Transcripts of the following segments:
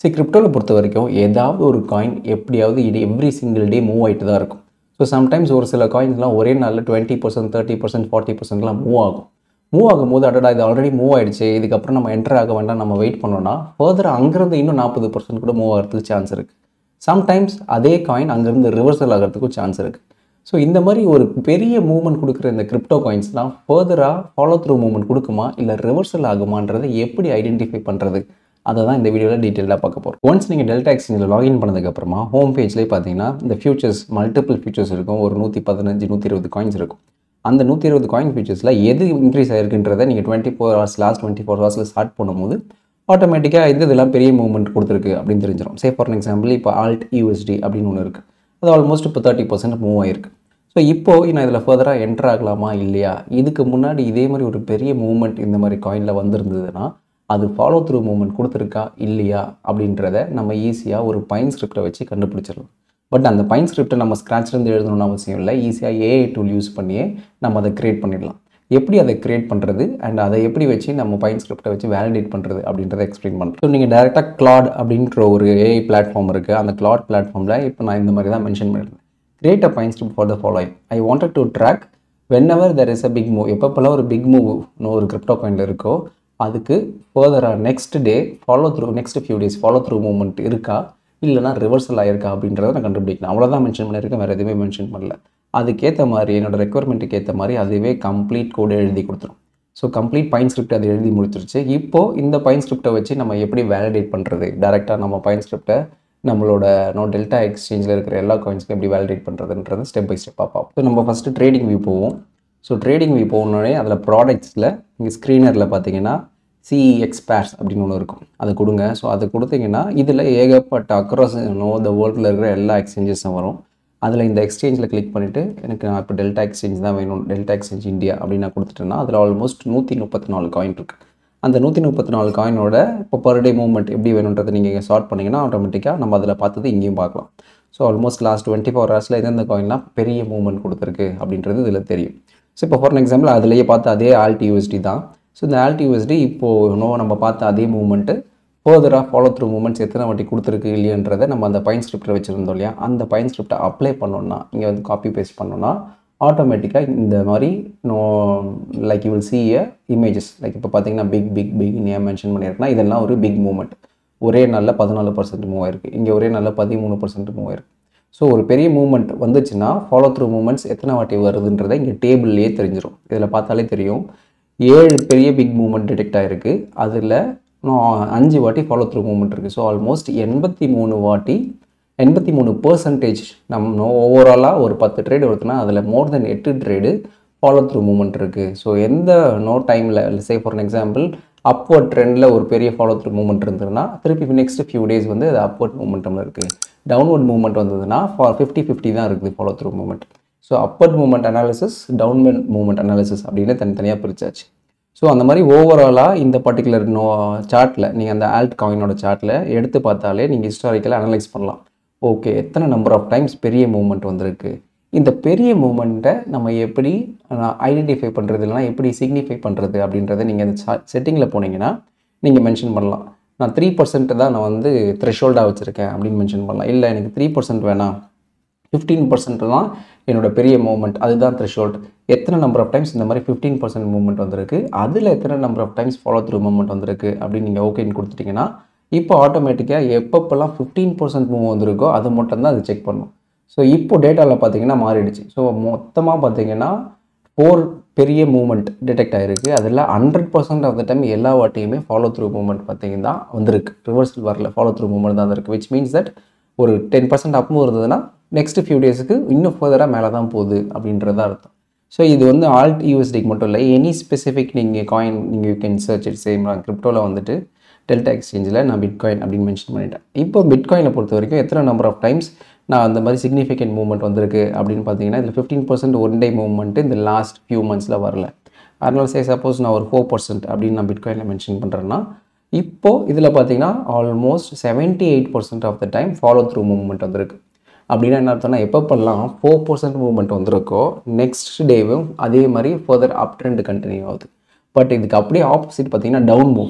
சரி கிரிப்டோவில் பொறுத்த வரைக்கும் ஏதாவது ஒரு காயின் எப்படியாவது இது எவ்ரி சிங்கிள் டே மூவ் ஆகிட்டு தான் இருக்கும் ஸோ சம்டைம்ஸ் ஒரு சில காயின்ஸ்லாம் ஒரே நாளில் twenty percent thirty percent forty பர்சன்ட்லாம் மூவ் ஆகும் மூவ் ஆகும்போது அடடா இது ஆல்ரெடி மூவ் ஆயிடுச்சு இதுக்கப்புறம் நம்ம என்டர் ஆக வேண்டாம் நம்ம வெயிட் பண்ணோம்னா ஃபர்தர் அங்கேருந்து இன்னும் நாற்பது பர்சன்ட் கூட மூவ் ஆகிறதுக்கு சான்ஸ் இருக்குது சம்டைம்ஸ் அதே காயின் அங்கேருந்து ரிவர்சல் ஆகிறதுக்கும் சான்ஸ் இருக்குது ஸோ இந்த மாதிரி ஒரு பெரிய மூவ்மெண்ட் கொடுக்குற இந்த கிரிப்டோ காயின்ஸ்லாம் ஃபர்தராக ஃபாலோ த்ரூ மூவ்மெண்ட் கொடுக்குமா இல்லை ரிவர்சல் ஆகுமான்றதை எப்படி ஐடென்டிஃபை பண்ணுறது அதை தான் இந்த வீடியோவில் டீட்டெயிலாக பார்க்க போகிறோம் ஒன்ஸ் நீங்கள் டெல்டா எக்ஸ்சேஞ்சில் லாகின் பண்ணதுக்கப்புறமா ஹோம் பேஜ்லேயே பார்த்தீங்கன்னா இந்த ஃபியூச்சர்ஸ் மல்டிபிள் ஃபியூச்சர்ஸ் இருக்கும் ஒரு நூற்றி பதினஞ்சு நூற்றி இருபது காயின்ஸ் இருக்கும் அந்த நூற்றி இருபது காயின் ஃபியூச்சர்ஸில் எது இன்க்ரீஸ் ஆயிருக்குன்றதை நீங்கள் twenty four hours last twenty four ஹவர்ஸில் ஸ்டார்ட் பண்ணும்போது ஆட்டோமேட்டிக்காக இந்த இதெல்லாம் பெரிய மூவ்மெண்ட் கொடுத்துருக்கு அப்படின்னு தெரிஞ்சிடும் சே ஃபார் எக்ஸாம்பிள் இப்போ ஆல்ட் யூஎஸ்டி அப்படின்னு ஒன்று இருக்குது அது ஆல்மோஸ்ட் இப்போ தேர்ட்டி பர்சன்ட் மூவ் ஆயிருக்கு ஸோ இப்போது நான் இதில் ஃபர்தராக என்டர் ஆகலாமா இல்லையா இதுக்கு முன்னாடி இதே மாதிரி ஒரு பெரிய மூவ்மெண்ட் இந்த மாதிரி காயினில் வந்திருந்ததுன்னா அது ஃபாலோ த்ரூ மூவ்மெண்ட் கொடுத்துருக்கா இல்லையா அப்படின்றத நம்ம ஈஸியாக ஒரு பைன் ஸ்கிரிப்டை வச்சு கண்டுபிடிச்சிடலாம் பட் அந்த பைன் ஸ்கிரிப்டை நம்ம ஸ்க்ராட்ச்லேருந்து எழுதணும்னு அவசியம் இல்லை ஈஸியாக ஏஐ டூல் யூஸ் பண்ணியே நம்ம அதை க்ரியேட் பண்ணிடலாம் எப்படி அதை க்ரியேட் பண்ணுறது அண்ட் அதை எப்படி வச்சு நம்ம பைன் ஸ்கிரிப்டை வச்சு வேலிடேட் பண்ணுறது அப்படின்றத எக்ஸ்பிளைன் பண்ணுறோம் ஸோ நீங்கள் டேரெக்டாக கிளாட் அப்படின்ற ஒரு ஏஐ பிளாட்ஃபார்ம் இருக்குது அந்த கிளாட் பிளாட்ஃபார்மில் இப்போ நான் இந்த மாதிரி தான் மென்ஷன் பண்ணியிருந்தேன் create a pine script for the following I wanted to track whenever there is a big move எப்பப்பெல்லாம் ஒரு பிக் மூவ் ஒரு கிரிப்டோ காயினில் இருக்கோ அதுக்கு ஃபர்தராக next day follow through next few days follow through movement இருக்கா இல்லைனா reversal ஆயிருக்கா அப்படின்றத நான் கண்டுபிடிக்கணும் அவ்வளோதான் மென்ஷன் பண்ணியிருக்கேன் வேறு எதுவுமே மென்ஷன் பண்ணல அதுக்கேற்ற மாதிரி என்னோட ரெக்குவயர்மெண்ட்டுக்கு ஏற்ற மாதிரி அதுவே கம்ப்ளீட் கோடு எழுதி கொடுத்துரும் ஸோ கம்ப்ளீட் பைன் ஸ்கிரிப்ட் அது எழுதி முடிச்சிருச்சு இப்போது இந்த பைன் ஸ்கிரிப்டை வச்சு நம்ம எப்படி வேலிடேட் பண்ணுறது டேரெக்டாக நம்ம பைன் ஸ்கிரிப்டை நம்மளோட நோ டெல்டா எக்ஸ்சேஞ்சில் இருக்கிற எல்லா காயின்ஸ்க்கும் எப்படி வேலிடேட் பண்ணுறதுன்றது ஸ்டெப் பை ஸ்டெப்பாக பார்ப்போம் ஸோ நம்ம ஃபஸ்ட்டு ட்ரேடிங் வியூ போவோம் ஸோ ட்ரேடிங் வியூ போகணுன்னே அதில் ப்ராடக்ட்ஸில் இங்கே ஸ்க்ரீனரில் பார்த்தீங்கன்னா சிஇஎக்ஸ் பேர்ஸ் அப்படின்னு ஒன்று இருக்கும் அதை கொடுங்க ஸோ அதை கொடுத்தீங்கன்னா இதில் ஏகப்பட்ட அக்ராஸ் நோ த வேர்ல்டில் இருக்கிற எல்லா எக்ஸ்சேஞ்சஸும் வரும் அதில் இந்த எக்ஸ்சேஞ்சில் கிளிக் பண்ணிவிட்டு எனக்கு நான் இப்போ டெல்டா எக்ஸ்சேஞ்ச் தான் வேணும் டெல்டா எக்ஸ்சேஞ்ச் இந்தியா அப்படின்னு நான் கொடுத்துட்டேன்னா அதில் ஆல்மோஸ்ட் நூற்றி முப்பத்தி நாலு காயின் இருக்குது அந்த நூற்றி முப்பத்தி நாலு காயினோட இப்போ பர் டே மூவ்மெண்ட் எப்படி வேணுன்றதை நீங்கள் ஷார்ட் பண்ணிங்கன்னா ஆட்டோமேட்டிக்காக நம்ம அதில் பார்த்தது இங்கேயும் பார்க்கலாம் so almost last twenty four ஹவர்ஸில் எந்தெந்த காயின்லாம் பெரிய மூவ்மெண்ட் கொடுத்துருக்கு அப்படின்றது இதில் தெரியும் ஸோ இப்போ ஃபார் எக்ஸாம்பிள் அதிலேயே பார்த்து அதே ஆல்டி யூஎஸ்டி தான் ஸோ இந்த ஆல்டி யூஎஸ்டி இப்போது நோ நம்ம பார்த்த அதே மூவ்மெண்ட்டு ஃபர்தராக ஃபாலோ த்ரூ மூமெண்ட்ஸ் எத்தனை வாட்டி கொடுத்துருக்கு இல்லையன்றதை நம்ம அந்த பைன் ஸ்கிரிப்டில் வச்சுருந்தோம் இல்லையா அந்த பைன் ஸ்கிரிப்டை அப்ளை பண்ணோன்னா இங்கே வந்து காப்பி பேஸ்ட் பண்ணோன்னா ஆட்டோமேட்டிக்காக இந்த மாதிரி no like you will see a images like இப்போ பார்த்தீங்கன்னா பிக் பிக் பிக் ஏன் மென்ஷன் பண்ணியிருக்கேன்னா இதெல்லாம் ஒரு பிக் மூமெண்ட் ஒரே நாளில் பதினாலு பர்சன்ட் மூவ் ஆயிருக்கு இங்கே ஒரே நாளில் பதிமூணு பர்சன்ட் மூவ் ஆயிருக்கு ஸோ ஒரு பெரிய மூவ்மெண்ட் வந்துச்சுன்னா ஃபாலோ த்ரூ மூமெண்ட்ஸ் எத்தனை வாட்டி வருதுன்றதை இங்கே டேபிள்லேயே தெரிஞ்சிடும் இதில் பார்த்தாலே தெரியும் ஏழு பெரிய பிக் மூவ்மெண்ட் டிடெக்ட் ஆகிருக்கு அதில் அஞ்சு வாட்டி ஃபாலோ த்ரூ மூவ்மெண்ட் இருக்குது ஸோ ஆல்மோஸ்ட் எண்பத்தி மூணு வாட்டி எண்பத்தி மூணு பர்சன்டேஜ் நம்ம ஓவராலாக ஒரு பத்து ட்ரேடு வருதுன்னா அதில் மோர் தென் எட்டு ட்ரேடு ஃபாலோ த்ரூ மூவ்மெண்ட் இருக்குது ஸோ எந்த நோ டைமில் சே ஃபார் எக்ஸாம்பிள் அப்வர்ட் ட்ரெண்டில் ஒரு பெரிய ஃபாலோ த்ரூ மூவ்மெண்ட் இருந்ததுன்னா திருப்பி நெக்ஸ்ட் ஃபியூ டேஸ் வந்து அது அப்வர்ட் மூவ்மெண்ட்டில் இருக்குது டவுன்வர்ட் மூவ்மெண்ட் வந்ததுன்னா ஃபார் ஃபிஃப்டி ஃபிஃப்டி தான் இருக்குது follow through movement so upward movement analysis downward movement analysis அப்படின்னு தனித்தனியாக பிரிச்சாச்சு ஸோ அந்த மாதிரி ஓவராலாக இந்த பர்டிகுலர் நோ சார்ட்டில் நீங்கள் அந்த ஆல்ட் காயினோட சார்ட்டில் எடுத்து பார்த்தாலே நீங்கள் ஹிஸ்டாரிக்கலாக அனலைஸ் பண்ணலாம் ஓகே எத்தனை நம்பர் ஆஃப் டைம்ஸ் பெரிய மூவ்மெண்ட் வந்திருக்கு இந்த பெரிய மூவ்மெண்ட்டை நம்ம எப்படி ஐடென்டிஃபை பண்ணுறது இல்லைனா எப்படி சிக்னிஃபை பண்ணுறது அப்படின்றத நீங்கள் அந்த செட்டிங்கில் போனீங்கன்னா நீங்கள் மென்ஷன் பண்ணலாம் நான் த்ரீ பர்சன்ட் தான் நான் வந்து த்ரெஷோல்டாக வச்சுருக்கேன் அப்படின்னு மென்ஷன் பண்ணலாம் இல்லை எனக்கு த்ரீ பர்சன்ட் வேணாம் ஃபிஃப்டீன் பர்சன்ட் தான் என்னோட பெரிய மூவ்மெண்ட் அதுதான் த்ரெஷோல்ட் எத்தனை நம்பர் ஆஃப் டைம்ஸ் இந்த மாதிரி ஃபிஃப்டீன் பர்சன்ட் மூவ்மெண்ட் வந்திருக்கு அதில் எத்தனை number of times follow through movement வந்திருக்கு அப்படின்னு நீங்கள் ஓகேன்னு கொடுத்துட்டிங்கன்னா இப்போ ஆட்டோமேட்டிக்காக எப்பப்பெல்லாம் ஃபிஃப்டீன் பர்சன்ட் மூவ் வந்திருக்கோ அது மட்டும் தான் அது செக் பண்ணும் ஸோ இப்போ டேட்டாவில் பார்த்தீங்கன்னா மாறிடுச்சு ஸோ மொத்தமாக பார்த்தீங்கன்னா ஃபோர் பெரிய மூவ்மெண்ட் டிடெக்ட் ஆகிருக்கு அதில் hundred percent of the time எல்லா வாட்டியுமே ஃபாலோ த்ரூ மூவ்மெண்ட் பார்த்தீங்கன்னா வந்திருக்கு ரிவர்சல் வரல ஃபாலோ த்ரூ மூவ்மெண்ட் தான் இருக்குது விச் மீன்ஸ் தட் ஒரு டென் பர்சன்ட் அப்பும் இருந்ததுன்னா நெக்ஸ்ட் ஃபியூ டேஸுக்கு இன்னும் ஃபர்தராக மேலே தான் போகுது அப்படின்றத அர்த்தம் ஸோ இது வந்து ஆல்ட் யூஎஸ்டிக்கு மட்டும் இல்லை எனி ஸ்பெசிஃபிக் நீங்கள் காயின் நீங்கள் you can search it same நான் கிரிப்டோவில் வந்துட்டு டெல்டா எக்ஸ்சேஞ்சில் நான் பிட்காயின் அப்படின்னு மென்ஷன் பண்ணிட்டேன் இப்போ பிட்காயினை பொறுத்த வரைக்கும் எத்தனை நம்பர் ஆஃப் டைம்ஸ் நான் அந்த மாதிரி சிக்னிஃபிகண்ட் மூவ்மெண்ட் வந்திருக்கு அப்படின்னு பார்த்தீங்கன்னா இதில் fifteen percent one day movement இந்த லாஸ்ட் ஃபியூ மந்த்ஸில் வரல அதனால சே சப்போஸ் நான் ஒரு ஃபோர் பர்சன்ட் அப்படின்னு நான் பிட்காயினில் மென்ஷன் பண்ணுறேன்னா இப்போது இதில் பார்த்தீங்கன்னா almost seventy eight percent of the time follow through movement வந்திருக்கு அப்படின்னா என்ன அர்த்தம்னா எப்பப்பெல்லாம் ஃபோர் பர்சன்ட் மூவ்மெண்ட் வந்திருக்கோ நெக்ஸ்ட் டேவும் அதே மாதிரி ஃபர்தர் அப் ட்ரெண்ட் கண்டினியூ ஆகுது பட் இதுக்கு அப்படியே ஆப்போசிட் பார்த்தீங்கன்னா டவுன் மூவ்ஸ்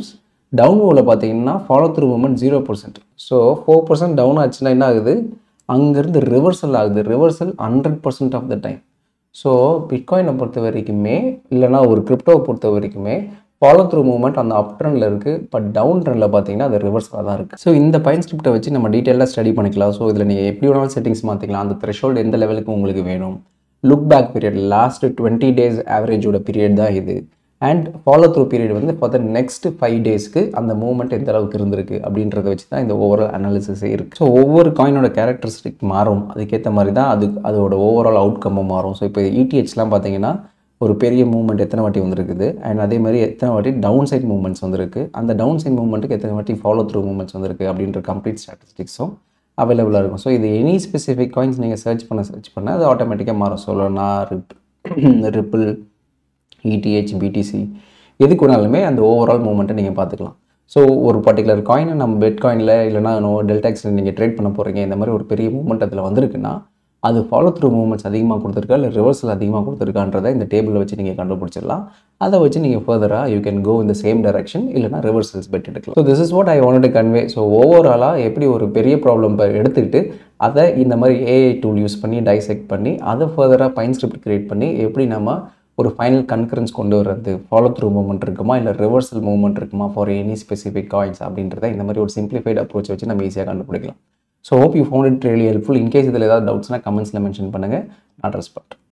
டவுன் மூவில் பார்த்தீங்கன்னா follow through moment zero percent so four percent down ஆச்சுன்னா என்ன ஆகுது அங்கேருந்து ரிவர்சல் ஆகுது reversal hundred percent of the time so பிட்காயினை பொறுத்த வரைக்குமே இல்லைனா ஒரு கிரிப்டோவை பொறுத்த வரைக்குமே ஃபாலோ த்ரூ மூவ்மெண்ட் அந்த அப் ட்ரெண்டில் இருக்குது பட் டவுன் ட்ரெண்டில் பார்த்தீங்கன்னா அது ரிவர்ஸாக தான் இருக்குது ஸோ இந்த பயன் ஸ்கிரிப்டை வச்சு நம்ம டீட்டெயிலாக ஸ்டடி பண்ணிக்கலாம் ஸோ இதில் நீங்கள் எப்படி வேணாலும் செட்டிங்ஸ் மாற்றிக்கலாம் அந்த த்ரெஷோல்டு எந்த லெவலுக்கு உங்களுக்கு வேணும் look back period last twenty days ஆவரேஜோட பீரியட் தான் இது அண்ட் ஃபாலோ த்ரூ பீரியட் வந்து ஃபார் த நெக்ஸ்ட் ஃபைவ் டேஸ்க்கு அந்த மூவ்மெண்ட் எந்த அளவுக்கு இருந்திருக்கு அப்படின்றத வச்சு தான் இந்த ஓவரால் அனாலிசிஸே இருக்குது ஸோ ஒவ்வொரு காயினோட கேரக்டரிஸ்டிக் மாறும் அதுக்கேற்ற மாதிரி தான் அது அதோட ஓவரால் அவுட்கம்மும் மாறும் ஸோ இப்போ இடிஹெச்லாம் பார்த்தீங்கன்னா ஒரு பெரிய மூவ்மெண்ட் எத்தனை வாட்டி வந்திருக்குது அண்ட் அதே மாதிரி எத்தனை வாட்டி டவுன் சைட் மூவ்மெண்ட்ஸ் வந்திருக்கு அந்த டவுன் சைட் மூவ்மெண்ட்டுக்கு எத்தனை வாட்டி ஃபாலோ த்ரூ மூவ்மெண்ட்ஸ் வந்திருக்கு அப்படின்ற கம்ப்ளீட் ஸ்டாட்டிஸ்டிக்ஸும் அவைலபிளாக இருக்கும் ஸோ இது எனி ஸ்பெசிஃபிக் காயின்ஸ் நீங்கள் சர்ச் பண்ண சர்ச் பண்ண அது ஆட்டோமேட்டிக்காக மாறும் சொல்லனா ரிப் ரிப்பிள் இடிஹெச் பிடிசி எதுக்கு வேணாலுமே அந்த ஓவரால் மூவ்மெண்ட்டை நீங்கள் பார்த்துக்கலாம் ஸோ ஒரு பர்டிகுலர் காயினை நம்ம பெட் காயினில் இல்லைனா நோ டெல்டாக்ஸில் நீங்கள் ட்ரேட் பண்ண போகிறீங்க இந்த மாதிரி ஒரு பெரிய மூவ்மெண்ட் அதில் வந்திருக்குன்னா அது ஃபாலோ த்ரூ மூவ்மெண்ட்ஸ் அதிகமாக கொடுத்துருக்கா இல்லை ரிவர்சல் அதிகமாக கொடுத்துருக்கான்றதை இந்த டேபிளில் வச்சு நீங்கள் கண்டுபிடிச்சிடலாம் அதை வச்சு நீங்கள் ஃபர்தராக யூ கேன் கோ இந்த சேம் டைரக்ஷன் இல்லைனா ரிவர்சல்ஸ் பெட் எடுக்கலாம் so this is what I want to convey so ஓவராலாக எப்படி ஒரு பெரிய ப்ராப்ளம் எடுத்துக்கிட்டு அதை இந்த மாதிரி ஏஐ டூல் யூஸ் பண்ணி டைசெக்ட் பண்ணி அதை ஃபர்தராக பைன் ஸ்கிரிப்ட் கிரியேட் பண்ணி எப்படி நம்ம ஒரு ஃபைனல் கன்கரன்ஸ் கொண்டு வர்றது ஃபாலோ த்ரூ மூவ்மெண்ட் இருக்குமா இல்லை ரிவர்சல் மூவ்மெண்ட் இருக்குமா ஃபார் எனி ஸ்பெசிஃபிக் காயின்ஸ் அப்படின்றத இந்த மாதிரி ஒரு சிம்பிளிஃபைட் அப்ரோச் வச்சு நம்ம ஈஸியாக கண்டுபிடிக்கலாம் so hope you found it really helpful in case இதில் ஏதாவது டவுட்ஸ்னால் கமெண்ட்ஸில் மென்ஷன் பண்ணுங்கள் நான் அட்ரஸ் பண்ணுறேன்